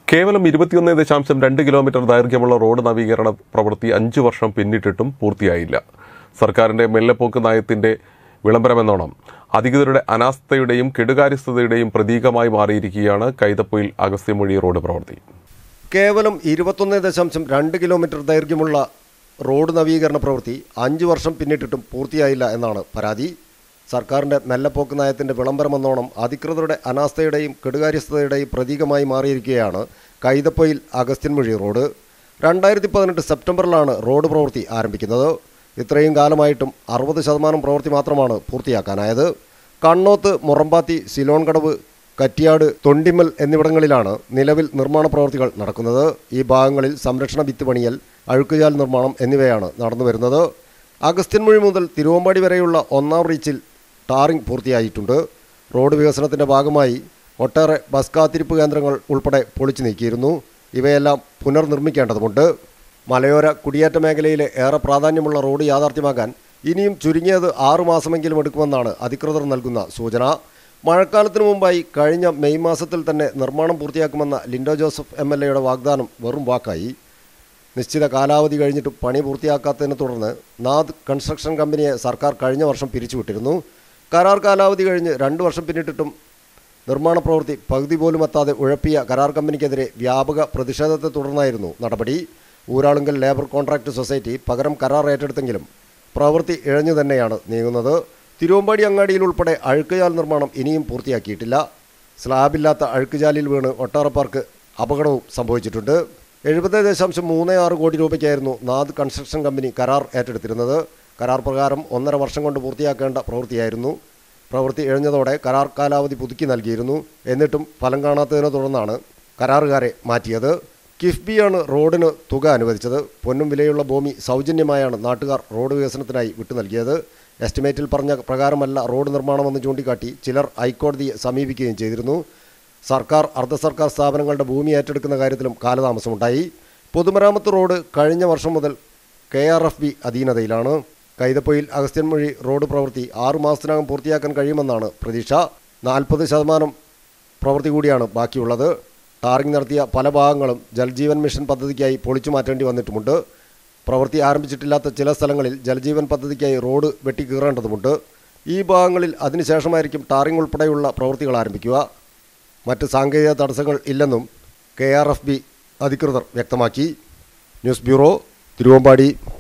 കേവലം ഇരുപത്തിയൊന്ന് ദശാംശം രണ്ട് കിലോമീറ്റർ ദൈർഘ്യമുള്ള റോഡ് നവീകരണ പ്രവൃത്തി അഞ്ചു വർഷം പിന്നിട്ടിട്ടും പൂർത്തിയായില്ല സർക്കാരിന്റെ മെല്ലെപ്പോക്ക് നയത്തിന്റെ വിളംബരമെന്നോണം അധികൃതരുടെ അനാസ്ഥയുടെയും കെടുകാര്യസ്ഥതയുടെയും പ്രതീകമായി മാറിയിരിക്കുകയാണ് കൈതപ്പൊയിൽ അഗസ്ത്യമൊഴി റോഡ് പ്രവൃത്തി കേവലം ഇരുപത്തൊന്ന് ദശാംശം രണ്ട് കിലോമീറ്റർ ദൈർഘ്യമുള്ള റോഡ് നവീകരണ പ്രവൃത്തി അഞ്ച് വർഷം പിന്നിട്ടിട്ടും പൂർത്തിയായില്ല എന്നാണ് പരാതി സർക്കാരിൻ്റെ മെല്ലപ്പോക്ക് നയത്തിൻ്റെ വിളംബരമെന്നോണം അധികൃതരുടെ അനാസ്ഥയുടെയും കെടുകാര്യസ്ഥതയുടെയും പ്രതീകമായി മാറിയിരിക്കുകയാണ് കൈതപ്പൊയിൽ അഗസ്ത്യൻമൊഴി റോഡ് രണ്ടായിരത്തി പതിനെട്ട് സെപ്റ്റംബറിലാണ് റോഡ് പ്രവൃത്തി ആരംഭിക്കുന്നത് ഇത്രയും കാലമായിട്ടും അറുപത് ശതമാനം പ്രവൃത്തി മാത്രമാണ് പൂർത്തിയാക്കാനായത് കണ്ണോത്ത് മുറമ്പാത്തി സിലോൺ കടവ് കറ്റിയാട് തൊണ്ടിമ്മൽ എന്നിവിടങ്ങളിലാണ് നിലവിൽ നിർമ്മാണ പ്രവൃത്തികൾ നടക്കുന്നത് ഈ ഭാഗങ്ങളിൽ സംരക്ഷണ ഭിത്തി പണിയൽ അഴുക്കുചാൽ നിർമ്മാണം എന്നിവയാണ് നടന്നുവരുന്നത് അഗസ്ത്യൻമൊഴി മുതൽ തിരുവമ്പാടി വരെയുള്ള ഒന്നാം റീച്ചിൽ ടാറിംഗ് പൂർത്തിയായിട്ടുണ്ട് റോഡ് വികസനത്തിന്റെ ഭാഗമായി ഒട്ടേറെ ബസ് കാത്തിരിപ്പ് കേന്ദ്രങ്ങൾ ഉൾപ്പെടെ പൊളിച്ചു നീക്കിയിരുന്നു ഇവയെല്ലാം പുനർനിർമ്മിക്കേണ്ടതുണ്ട് മലയോര കുടിയേറ്റ മേഖലയിലെ ഏറെ പ്രാധാന്യമുള്ള റോഡ് യാഥാർത്ഥ്യമാകാൻ ഇനിയും ചുരുങ്ങിയത് ആറു മാസമെങ്കിലും എടുക്കുമെന്നാണ് അധികൃതർ നൽകുന്ന സൂചന മഴക്കാലത്തിനു മുമ്പായി കഴിഞ്ഞ മെയ് മാസത്തിൽ തന്നെ നിർമ്മാണം പൂർത്തിയാക്കുമെന്ന ലിൻഡോ ജോസഫ് എം എൽ എയുടെ വാഗ്ദാനം വെറും വാക്കായി നിശ്ചിത കാലാവധി കഴിഞ്ഞിട്ട് പണി പൂർത്തിയാക്കാത്തതിനെ തുടർന്ന് നാദ് കൺസ്ട്രക്ഷൻ കമ്പനിയെ സർക്കാർ കഴിഞ്ഞ വർഷം പിരിച്ചുവിട്ടിരുന്നു കരാർ കാലാവധി കഴിഞ്ഞ് രണ്ട് വർഷം പിന്നിട്ടിട്ടും നിർമ്മാണ പ്രവൃത്തി പകുതി പോലും എത്താതെ ഉഴപ്പിയ കരാർ കമ്പനിക്കെതിരെ വ്യാപക പ്രതിഷേധത്തെ തുടർന്നായിരുന്നു നടപടി ഊരാളുങ്കൽ ലേബർ കോൺട്രാക്ട് സൊസൈറ്റി പകരം കരാർ ഏറ്റെടുത്തെങ്കിലും പ്രവൃത്തി ഇഴഞ്ഞു തന്നെയാണ് നീങ്ങുന്നത് തിരുവമ്പാടി അങ്ങാടിയിൽ ഉൾപ്പെടെ അഴുക്കുചാൽ നിർമ്മാണം ഇനിയും പൂർത്തിയാക്കിയിട്ടില്ല സ്ലാബില്ലാത്ത അഴുക്കുചാലിൽ വീണ് ഒട്ടാറപ്പാർക്ക് അപകടവും സംഭവിച്ചിട്ടുണ്ട് എഴുപത് ദശാംശം മൂന്ന് ആറ് കോടി രൂപയ്ക്കായിരുന്നു നാദ് കൺസ്ട്രക്ഷൻ കമ്പനി കരാർ ഏറ്റെടുത്തിരുന്നത് കരാർ പ്രകാരം ഒന്നര വർഷം കൊണ്ട് പൂർത്തിയാക്കേണ്ട പ്രവൃത്തിയായിരുന്നു പ്രവൃത്തി ഇഴഞ്ഞതോടെ കരാർ കാലാവധി പുതുക്കി നൽകിയിരുന്നു എന്നിട്ടും ഫലം കാണാത്തതിനെ തുടർന്നാണ് കരാറുകാരെ മാറ്റിയത് കിഫ്ബിയാണ് റോഡിന് തുക അനുവദിച്ചത് പൊന്നും വിലയുള്ള ഭൂമി സൗജന്യമായാണ് നാട്ടുകാർ റോഡ് വികസനത്തിനായി വിട്ടു നൽകിയത് എസ്റ്റിമേറ്റിൽ പറഞ്ഞ പ്രകാരമല്ല റോഡ് നിർമ്മാണമെന്ന് ചൂണ്ടിക്കാട്ടി ചിലർ ഹൈക്കോടതിയെ സമീപിക്കുകയും ചെയ്തിരുന്നു സർക്കാർ അർദ്ധ സർക്കാർ സ്ഥാപനങ്ങളുടെ ഭൂമി ഏറ്റെടുക്കുന്ന കാര്യത്തിലും കാലതാമസമുണ്ടായി പൊതുമരാമത്ത് റോഡ് കഴിഞ്ഞ വർഷം മുതൽ കെ ആർ എഫ് ബി അധീനതയിലാണ് കൈതപ്പൊയിൽ അഗസ്ത്യൻമൊഴി റോഡ് പ്രവൃത്തി ആറു മാസത്തിനകം പൂർത്തിയാക്കാൻ കഴിയുമെന്നാണ് പ്രതീക്ഷ നാൽപ്പത് ശതമാനം പ്രവൃത്തി കൂടിയാണ് ബാക്കിയുള്ളത് ടാറിംഗ് നടത്തിയ പല ഭാഗങ്ങളും ജൽജീവൻ മിഷൻ പദ്ധതിക്കായി പൊളിച്ചു മാറ്റേണ്ടി വന്നിട്ടുമുണ്ട് പ്രവൃത്തി ആരംഭിച്ചിട്ടില്ലാത്ത ചില സ്ഥലങ്ങളിൽ ജലജീവൻ പദ്ധതിക്കായി റോഡ് വെട്ടിക്കീറേണ്ടതുമുണ്ട് ഈ ഭാഗങ്ങളിൽ അതിനുശേഷമായിരിക്കും ടാറിംഗ് ഉൾപ്പെടെയുള്ള പ്രവൃത്തികൾ ആരംഭിക്കുക മറ്റ് സാങ്കേതിക തടസ്സങ്ങൾ ഇല്ലെന്നും കെ ആർ എഫ് ബി അധികൃതർ വ്യക്തമാക്കി ന്യൂസ് ബ്യൂറോ തിരുവമ്പാടി